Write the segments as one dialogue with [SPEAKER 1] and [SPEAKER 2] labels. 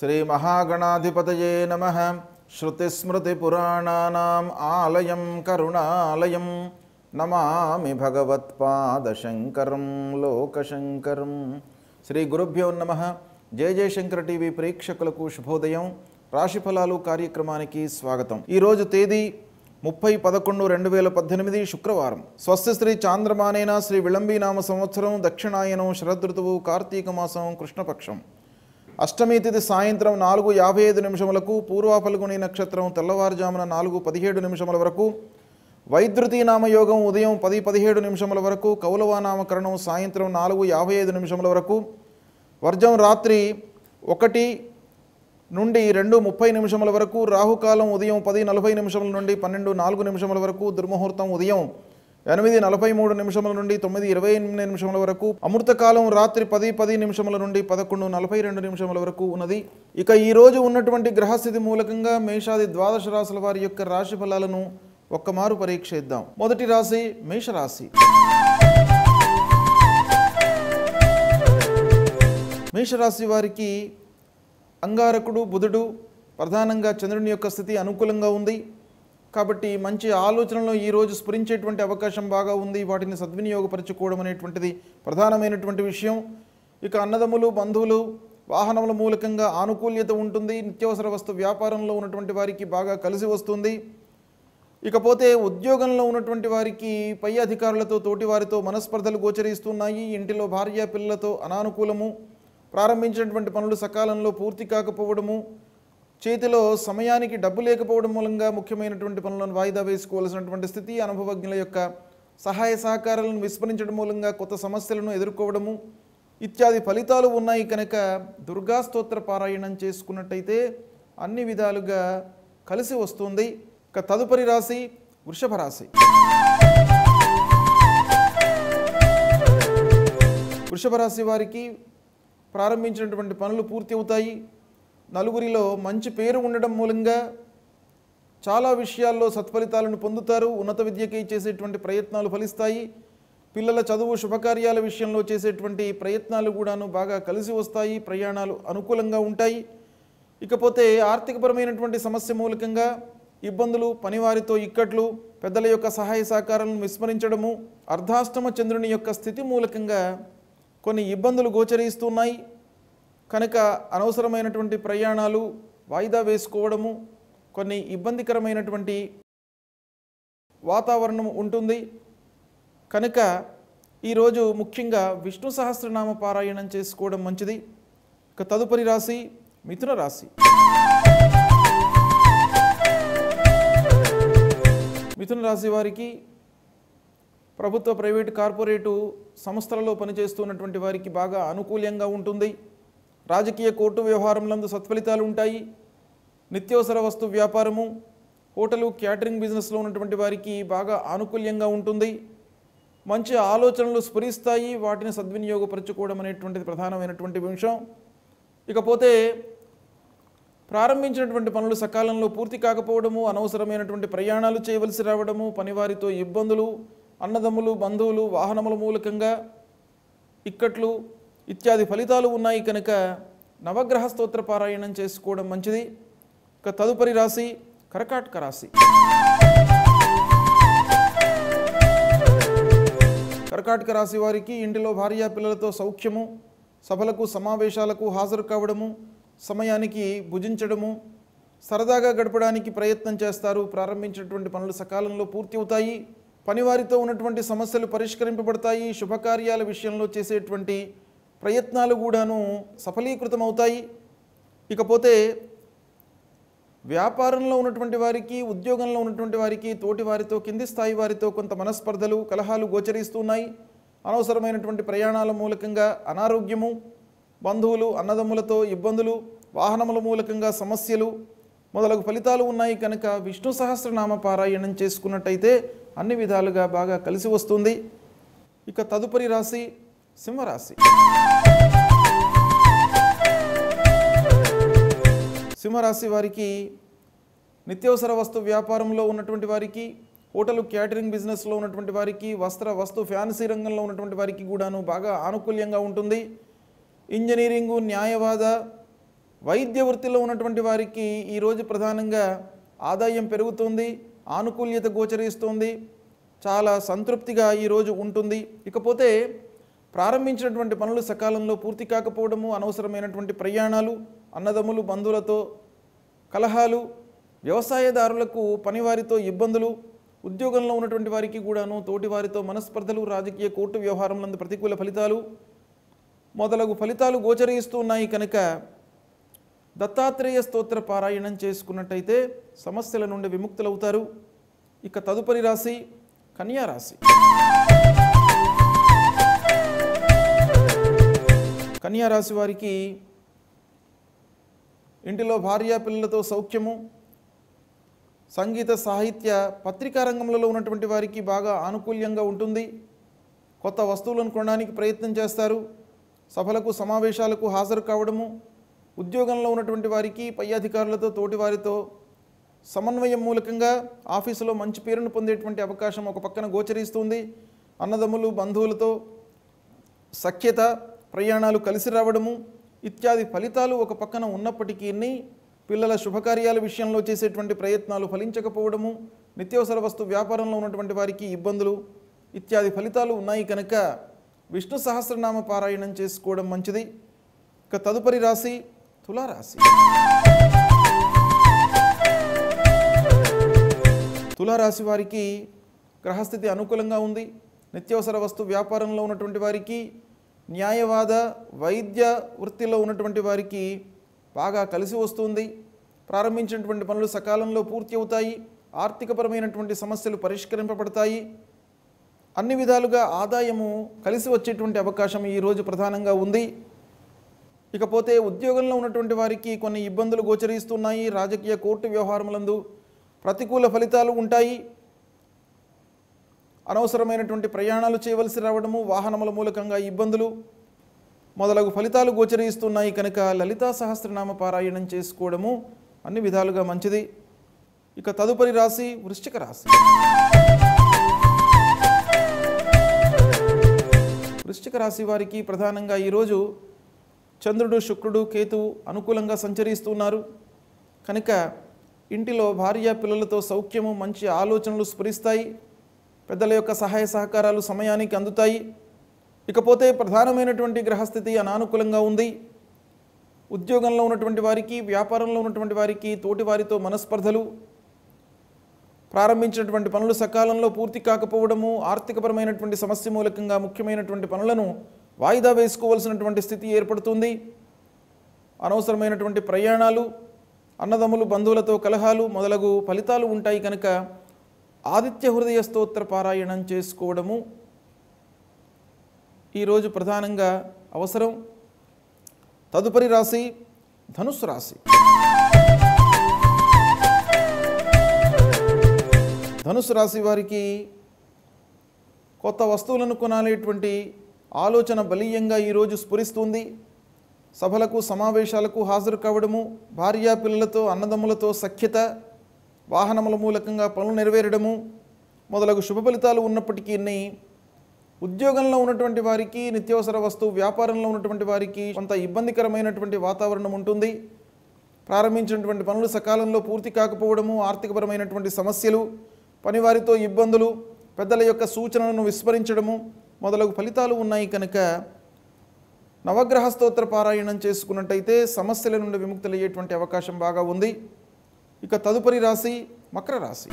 [SPEAKER 1] శ్రీమహాగణాధిపతయే నమ శృతిస్మృతిపురాణానాం ఆలయం కరుణాలయం నమామి భగవత్పాదశంకరం లోకశంకరం శ్రీ గురుభ్యో నమ జయ జయశంకర టీవీ ప్రేక్షకులకు శుభోదయం రాశిఫలాలు కార్యక్రమానికి స్వాగతం ఈరోజు తేదీ ముప్పై పదకొండు రెండు వేల పద్దెనిమిది శుక్రవారం స్వస్తి శ్రీ చాంద్రమానేన శ్రీ విళంబీనామ సంవత్సరం దక్షిణాయనం శరదృతువు కార్తీక మాసం కృష్ణపక్షం అష్టమి తిథి సాయంత్రం నాలుగు యాభై ఐదు నిమిషములకు పూర్వాపల్గుని నక్షత్రం తెల్లవారుజామున నాలుగు పదిహేడు నిమిషముల వరకు వైద్యుతి నామయోగం ఉదయం పది పదిహేడు నిమిషముల వరకు కౌలవ నామకరణం సాయంత్రం నాలుగు యాభై ఐదు నిమిషముల వరకు వర్జం రాత్రి ఒకటి నుండి రెండు ముప్పై నిమిషముల వరకు రాహుకాలం ఉదయం పది నలభై నిమిషముల నుండి పన్నెండు నాలుగు నిమిషముల వరకు దుర్ముహూర్తం ఉదయం ఎనిమిది నలభై మూడు నిమిషముల నుండి తొమ్మిది ఇరవై ఎనిమిది నిమిషముల వరకు అమృతకాలం రాత్రి పది పది నిమిషముల నుండి పదకొండు నలభై రెండు నిమిషముల వరకు ఉన్నది ఇక ఈ రోజు ఉన్నటువంటి గ్రహస్థితి మూలకంగా మేషాది ద్వాదశ రాశుల వారి యొక్క రాశి ఫలాలను ఒక్కమారు పరీక్షిద్దాం మొదటి రాశి మేషరాశి మేషరాశి వారికి అంగారకుడు బుధుడు ప్రధానంగా చంద్రుని యొక్క స్థితి అనుకూలంగా ఉంది కాబట్టి మంచి ఆలోచనలో ఈరోజు స్ఫురించేటువంటి అవకాశం బాగా ఉంది వాటిని సద్వినియోగపరచుకోవడం అనేటువంటిది ప్రధానమైనటువంటి విషయం ఇక అన్నదమ్ములు బంధువులు వాహనముల మూలకంగా ఆనుకూల్యత ఉంటుంది నిత్యావసర వస్తు వ్యాపారంలో ఉన్నటువంటి వారికి బాగా కలిసి వస్తుంది ఇకపోతే ఉద్యోగంలో ఉన్నటువంటి వారికి పై అధికారులతో తోటి వారితో మనస్పర్ధలు గోచరిస్తున్నాయి ఇంటిలో భార్య పిల్లలతో అనానుకూలము ప్రారంభించినటువంటి పనులు సకాలంలో పూర్తి కాకపోవడము చేతిలో సమయానికి డబ్బు లేకపోవడం మూలంగా ముఖ్యమైనటువంటి పనులను వాయిదా వేసుకోవాల్సినటువంటి స్థితి అనుభవజ్ఞుల యొక్క సహాయ సహకారాలను విస్మరించడం మూలంగా కొత్త సమస్యలను ఎదుర్కోవడము ఇత్యాది ఫలితాలు ఉన్నాయి కనుక దుర్గా స్తోత్ర పారాయణం చేసుకున్నట్టయితే అన్ని విధాలుగా కలిసి వస్తుంది ఇక తదుపరి రాశి వృషభ రాశి వృషభ రాశి వారికి ప్రారంభించినటువంటి పనులు పూర్తి అవుతాయి నలుగురిలో మంచి పేరు ఉండడం మూలంగా చాలా విషయాల్లో సత్ఫలితాలను పొందుతారు ఉన్నత విద్యకై చేసేటువంటి ప్రయత్నాలు ఫలిస్తాయి పిల్లల చదువు శుభకార్యాల విషయంలో చేసేటువంటి ప్రయత్నాలు కూడాను బాగా కలిసి వస్తాయి ప్రయాణాలు అనుకూలంగా ఉంటాయి ఇకపోతే ఆర్థికపరమైనటువంటి సమస్య మూలకంగా ఇబ్బందులు పనివారితో ఇక్కట్లు పెద్దల యొక్క సహాయ సహకారాలను విస్మరించడము అర్ధాష్టమ చంద్రుని యొక్క స్థితి మూలకంగా కొన్ని ఇబ్బందులు గోచరిస్తున్నాయి కనుక అనవసరమైనటువంటి ప్రయాణాలు వాయిదా వేసుకోవడము కొన్ని ఇబ్బందికరమైనటువంటి వాతావరణం ఉంటుంది కనుక ఈరోజు ముఖ్యంగా విష్ణు సహస్రనామ పారాయణం చేసుకోవడం మంచిది ఇక తదుపరి రాశి మిథున రాశి మిథున రాశి వారికి ప్రభుత్వ ప్రైవేటు కార్పొరేటు సంస్థలలో పనిచేస్తున్నటువంటి వారికి బాగా అనుకూలంగా ఉంటుంది రాజకీయ కోర్టు వ్యవహారంలందు సత్ఫలితాలు ఉంటాయి నిత్యావసర వస్తు వ్యాపారము హోటలు క్యాటరింగ్ బిజినెస్లో ఉన్నటువంటి వారికి బాగా ఆనుకూల్యంగా ఉంటుంది మంచి ఆలోచనలు స్ఫురిస్తాయి వాటిని సద్వినియోగపరచుకోవడం అనేటువంటిది ప్రధానమైనటువంటి అంశం ఇకపోతే ప్రారంభించినటువంటి పనులు సకాలంలో పూర్తి కాకపోవడము అనవసరమైనటువంటి ప్రయాణాలు చేయవలసి రావడము పనివారితో ఇబ్బందులు అన్నదమ్ములు బంధువులు వాహనముల మూలకంగా ఇక్కట్లు ఇత్యాది ఫలితాలు ఉన్నాయి కనుక నవగ్రహ స్తోత్ర పారాయణం చేసుకోవడం మంచిది ఇక తదుపరి రాశి కరకాటక రాశి కర్కాటక రాశి వారికి ఇంటిలో భార్యా పిల్లలతో సౌఖ్యము సభలకు సమావేశాలకు హాజరు కావడము సమయానికి భుజించడము సరదాగా గడపడానికి ప్రయత్నం చేస్తారు ప్రారంభించినటువంటి పనులు సకాలంలో పూర్తి అవుతాయి పనివారితో ఉన్నటువంటి సమస్యలు పరిష్కరింపబడతాయి శుభకార్యాల విషయంలో చేసేటువంటి ప్రయత్నాలు కూడాను సఫలీకృతమవుతాయి ఇకపోతే వ్యాపారంలో ఉన్నటువంటి వారికి ఉద్యోగంలో ఉన్నటువంటి వారికి తోటి వారితో కింది స్థాయి వారితో కొంత మనస్పర్ధలు కలహాలు గోచరిస్తున్నాయి అనవసరమైనటువంటి ప్రయాణాల మూలకంగా అనారోగ్యము బంధువులు అన్నదమ్ములతో ఇబ్బందులు వాహనముల మూలకంగా సమస్యలు మొదలగు ఫలితాలు ఉన్నాయి కనుక విష్ణు సహస్రనామ పారాయణం చేసుకున్నట్టయితే అన్ని విధాలుగా బాగా కలిసి వస్తుంది ఇక తదుపరి రాశి సింహరాశి సింహరాశి వారికి నిత్యావసర వస్తు వ్యాపారంలో ఉన్నటువంటి వారికి హోటల్ క్యాటరింగ్ బిజినెస్లో ఉన్నటువంటి వారికి వస్త్ర వస్తు ఫ్యాన్సీ రంగంలో ఉన్నటువంటి వారికి కూడాను బాగా ఆనుకూల్యంగా ఉంటుంది ఇంజనీరింగు న్యాయవాద వైద్య వృత్తిలో ఉన్నటువంటి వారికి ఈరోజు ప్రధానంగా ఆదాయం పెరుగుతుంది ఆనుకూల్యత గోచరిస్తుంది చాలా సంతృప్తిగా ఈరోజు ఉంటుంది ఇకపోతే ప్రారంభించినటువంటి పనులు సకాలంలో పూర్తి కాకపోవడము అనవసరమైనటువంటి ప్రయాణాలు అన్నదమ్ములు బంధువులతో కలహాలు వ్యవసాయదారులకు పనివారితో ఇబ్బందులు ఉద్యోగంలో ఉన్నటువంటి వారికి కూడాను తోటి వారితో మనస్పర్ధలు రాజకీయ కోర్టు వ్యవహారంలందు ప్రతికూల ఫలితాలు మొదలగు ఫలితాలు గోచరిస్తూ ఉన్నాయి కనుక దత్తాత్రేయ స్తోత్ర పారాయణం చేసుకున్నట్టయితే సమస్యల నుండి విముక్తులవుతారు ఇక తదుపరి రాశి కన్యా రాశి కన్యా రాశి వారికి ఇంటిలో భార్యా పిల్లలతో సౌఖ్యము సంగీత సాహిత్య పత్రికా రంగంలో ఉన్నటువంటి వారికి బాగా ఆనుకూల్యంగా ఉంటుంది కొత్త వస్తువులను కొనడానికి ప్రయత్నం చేస్తారు సభలకు సమావేశాలకు హాజరు కావడము ఉద్యోగంలో ఉన్నటువంటి వారికి పై అధికారులతో తోటి వారితో సమన్వయం మూలకంగా ఆఫీసులో మంచి పేరును పొందేటువంటి అవకాశం ఒక పక్కన గోచరిస్తుంది అన్నదమ్ములు బంధువులతో సఖ్యత ప్రయాణాలు కలిసి రావడము ఇత్యాది ఫలితాలు ఒక పక్కన ఉన్నప్పటికీ పిల్లల శుభకార్యాల విషయంలో చేసేటువంటి ప్రయత్నాలు ఫలించకపోవడము నిత్యావసర వస్తు వ్యాపారంలో ఉన్నటువంటి వారికి ఇబ్బందులు ఇత్యాది ఫలితాలు ఉన్నాయి కనుక విష్ణు సహస్రనామ పారాయణం చేసుకోవడం మంచిది ఇక తదుపరి రాశి తులారాశి తులారాశి వారికి గ్రహస్థితి అనుకూలంగా ఉంది నిత్యావసర వస్తు వ్యాపారంలో ఉన్నటువంటి వారికి న్యాయవాద వైద్య వృత్తిలో ఉన్నటువంటి వారికి బాగా కలిసి వస్తుంది ప్రారంభించినటువంటి పనులు సకాలంలో పూర్తి అవుతాయి ఆర్థికపరమైనటువంటి సమస్యలు పరిష్కరింపబడతాయి అన్ని విధాలుగా ఆదాయము కలిసి వచ్చేటువంటి అవకాశం ఈరోజు ప్రధానంగా ఉంది ఇకపోతే ఉద్యోగంలో ఉన్నటువంటి వారికి కొన్ని ఇబ్బందులు గోచరిస్తున్నాయి రాజకీయ కోర్టు వ్యవహారములందు ప్రతికూల ఫలితాలు ఉంటాయి అనవసరమైనటువంటి ప్రయాణాలు చేయవలసి రావడము వాహనముల మూలకంగా ఇబ్బందులు మొదలగు ఫలితాలు గోచరిస్తున్నాయి కనుక లలితా సహస్రనామ పారాయణం చేసుకోవడము అన్ని విధాలుగా మంచిది ఇక తదుపరి రాశి వృశ్చిక రాశి వృశ్చిక రాశి వారికి ప్రధానంగా ఈరోజు చంద్రుడు శుక్రుడు కేతువు అనుకూలంగా సంచరిస్తున్నారు కనుక ఇంటిలో భార్య పిల్లలతో సౌఖ్యము మంచి ఆలోచనలు స్ఫురిస్తాయి పెద్దల యొక్క సహాయ సహకారాలు సమయానికి అందుతాయి ఇకపోతే ప్రధానమైనటువంటి గ్రహస్థితి అనానుకూలంగా ఉంది ఉద్యోగంలో ఉన్నటువంటి వారికి వ్యాపారంలో ఉన్నటువంటి వారికి తోటి వారితో మనస్పర్ధలు ప్రారంభించినటువంటి పనులు సకాలంలో పూర్తి కాకపోవడము ఆర్థికపరమైనటువంటి సమస్య మూలకంగా ముఖ్యమైనటువంటి పనులను వాయిదా వేసుకోవాల్సినటువంటి స్థితి ఏర్పడుతుంది అనవసరమైనటువంటి ప్రయాణాలు అన్నదమ్ములు బంధువులతో కలహాలు మొదలగు ఫలితాలు ఉంటాయి కనుక ఆదిత్య హృదయ స్తోత్ర పారాయణం చేసుకోవడము ఈరోజు ప్రధానంగా అవసరం తదుపరి రాశి ధనుస్సు రాశి ధనుసు రాశి వారికి కొత్త వస్తువులను కొనాలేటువంటి ఆలోచన బలీయంగా ఈరోజు స్ఫురిస్తుంది సభలకు సమావేశాలకు హాజరు కావడము భార్యా పిల్లలతో అన్నదమ్ములతో సఖ్యత వాహనముల మూలకంగా పనులు నెరవేరడము మొదలగు శుభ ఫలితాలు ఉన్నప్పటికీ ఉద్యోగంలో ఉన్నటువంటి వారికి నిత్యావసర వస్తువు వ్యాపారంలో ఉన్నటువంటి వారికి కొంత ఇబ్బందికరమైనటువంటి వాతావరణం ఉంటుంది ప్రారంభించినటువంటి పనులు సకాలంలో పూర్తి కాకపోవడము ఆర్థికపరమైనటువంటి సమస్యలు పనివారితో ఇబ్బందులు పెద్దల యొక్క సూచనలను విస్మరించడము మొదలగు ఫలితాలు ఉన్నాయి కనుక నవగ్రహ స్తోత్ర పారాయణం చేసుకున్నట్టయితే సమస్యల నుండి విముక్తులయ్యేటువంటి అవకాశం బాగా ఉంది ఇక తదుపరి రాశి మకర రాశి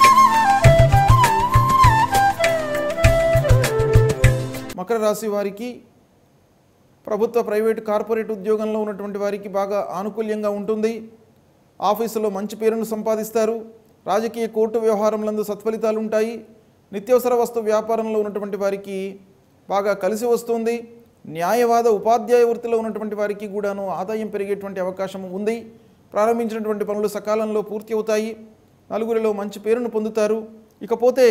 [SPEAKER 1] మకర రాశి వారికి ప్రభుత్వ ప్రైవేటు కార్పొరేట్ ఉద్యోగంలో ఉన్నటువంటి వారికి బాగా ఆనుకూల్యంగా ఉంటుంది ఆఫీసులో మంచి పేరును సంపాదిస్తారు రాజకీయ కోర్టు వ్యవహారంలందు సత్ఫలితాలు ఉంటాయి నిత్యావసర వస్తు వ్యాపారంలో ఉన్నటువంటి వారికి బాగా కలిసి వస్తుంది న్యాయవాద ఉపాధ్యాయ వృత్తిలో ఉన్నటువంటి వారికి కూడాను ఆదాయం పెరిగేటువంటి అవకాశం ఉంది ప్రారంభించినటువంటి పనులు సకాలంలో పూర్తి అవుతాయి నలుగురిలో మంచి పేరును పొందుతారు ఇకపోతే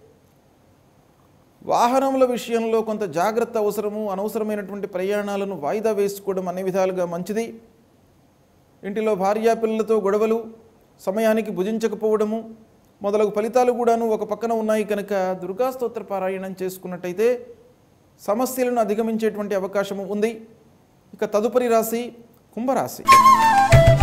[SPEAKER 1] వాహనముల విషయంలో కొంత జాగ్రత్త అవసరము అనవసరమైనటువంటి ప్రయాణాలను వాయిదా వేసుకోవడం అన్ని విధాలుగా మంచిది ఇంటిలో భార్యా పిల్లలతో గొడవలు సమయానికి భుజించకపోవడము మొదలగు ఫలితాలు కూడాను ఒక పక్కన ఉన్నాయి కనుక దుర్గా స్తోత్ర పారాయణం చేసుకున్నట్టయితే సమస్యలను అధిగమించేటువంటి అవకాశము ఉంది ఇక తదుపరి రాశి కుంభరాశి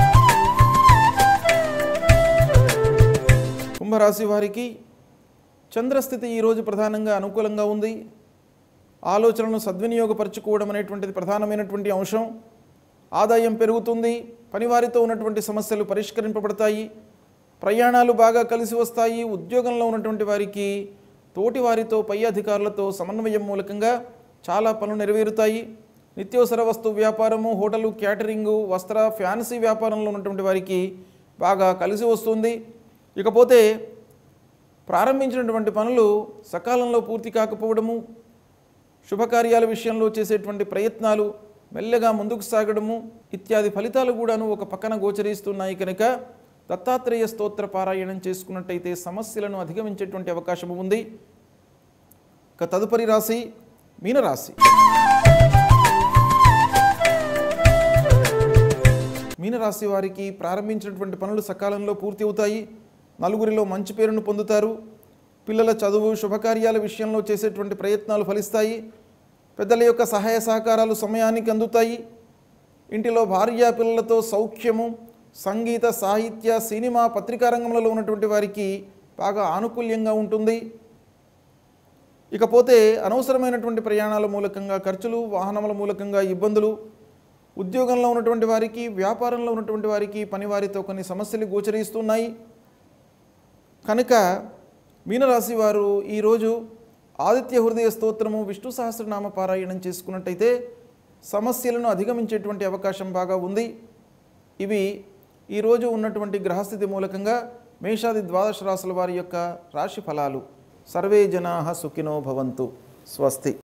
[SPEAKER 1] కుంభరాశి వారికి చంద్రస్థితి ఈరోజు ప్రధానంగా అనుకూలంగా ఉంది ఆలోచనలను సద్వినియోగపరచుకోవడం అనేటువంటిది ప్రధానమైనటువంటి అంశం ఆదాయం పెరుగుతుంది పనివారితో ఉన్నటువంటి సమస్యలు పరిష్కరింపబడతాయి ప్రయాణాలు బాగా కలిసి వస్తాయి ఉద్యోగంలో ఉన్నటువంటి వారికి తోటి వారితో పై అధికారులతో సమన్వయం మూలకంగా చాలా పనులు నెరవేరుతాయి నిత్యావసర వస్తు వ్యాపారము హోటలు క్యాటరింగు వస్త్ర ఫ్యాన్సీ వ్యాపారంలో ఉన్నటువంటి వారికి బాగా కలిసి వస్తుంది ఇకపోతే ప్రారంభించినటువంటి పనులు సకాలంలో పూర్తి కాకపోవడము శుభకార్యాల విషయంలో చేసేటువంటి ప్రయత్నాలు మెల్లగా ముందుకు సాగడము ఇత్యాది ఫలితాలు కూడాను ఒక పక్కన గోచరిస్తున్నాయి కనుక దత్తాత్రేయ స్తోత్ర పారాయణం చేసుకున్నట్టయితే సమస్యలను అధిగమించేటువంటి అవకాశం ఉంది ఇక తదుపరి రాశి మీనరాశి మీనరాశి వారికి ప్రారంభించినటువంటి పనులు సకాలంలో పూర్తి అవుతాయి నలుగురిలో మంచి పేరును పొందుతారు పిల్లల చదువు శుభకార్యాల విషయంలో చేసేటువంటి ప్రయత్నాలు ఫలిస్తాయి పెద్దల యొక్క సహాయ సహకారాలు సమయానికి అందుతాయి ఇంటిలో భార్యా పిల్లలతో సౌఖ్యము సంగీత సాహిత్య సినిమా పత్రికా రంగంలో ఉన్నటువంటి వారికి బాగా ఆనుకూల్యంగా ఉంటుంది ఇకపోతే అనవసరమైనటువంటి ప్రయాణాల మూలకంగా ఖర్చులు వాహనముల మూలకంగా ఇబ్బందులు ఉద్యోగంలో ఉన్నటువంటి వారికి వ్యాపారంలో ఉన్నటువంటి వారికి పనివారితో కొన్ని సమస్యలు గోచరిస్తున్నాయి కనుక మీనరాశి వారు ఈరోజు ఆదిత్య హృదయ స్తోత్రము విష్ణు సహస్రనామ పారాయణం చేసుకున్నట్టయితే సమస్యలను అధిగమించేటువంటి అవకాశం బాగా ఉంది ఇవి ఈరోజు ఉన్నటువంటి గ్రహస్థితి మూలకంగా మేషాది ద్వాదశ రాశుల వారి యొక్క రాశి ఫలాలు సర్వే జనా సుఖినో భవంతు స్వస్తి